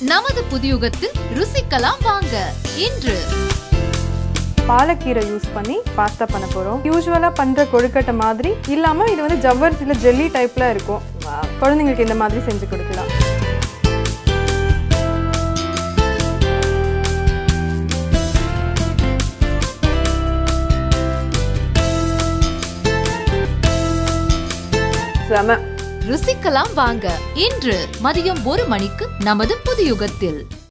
நமது புதியுகத்தில் ருசிக்கலாம் வாங்க இன்று பாலக்கீரை யூஸ் பண்ணி பாஸ்தா பண்ண போகிறோம் யூஸ்வலாக பண்ணுற கொழுக்கட்டை மாதிரி இல்லாமல் இது வந்து ஜவ்வரிசியில் ஜெல்லி டைப்பில் இருக்கும் குழந்தைங்களுக்கு இந்த மாதிரி செஞ்சு கொடுக்கலாம் செம ருசிக்கலாம் வாங்க இன்று மதியம் ஒரு மணிக்கு நமது புதியுகத்தில்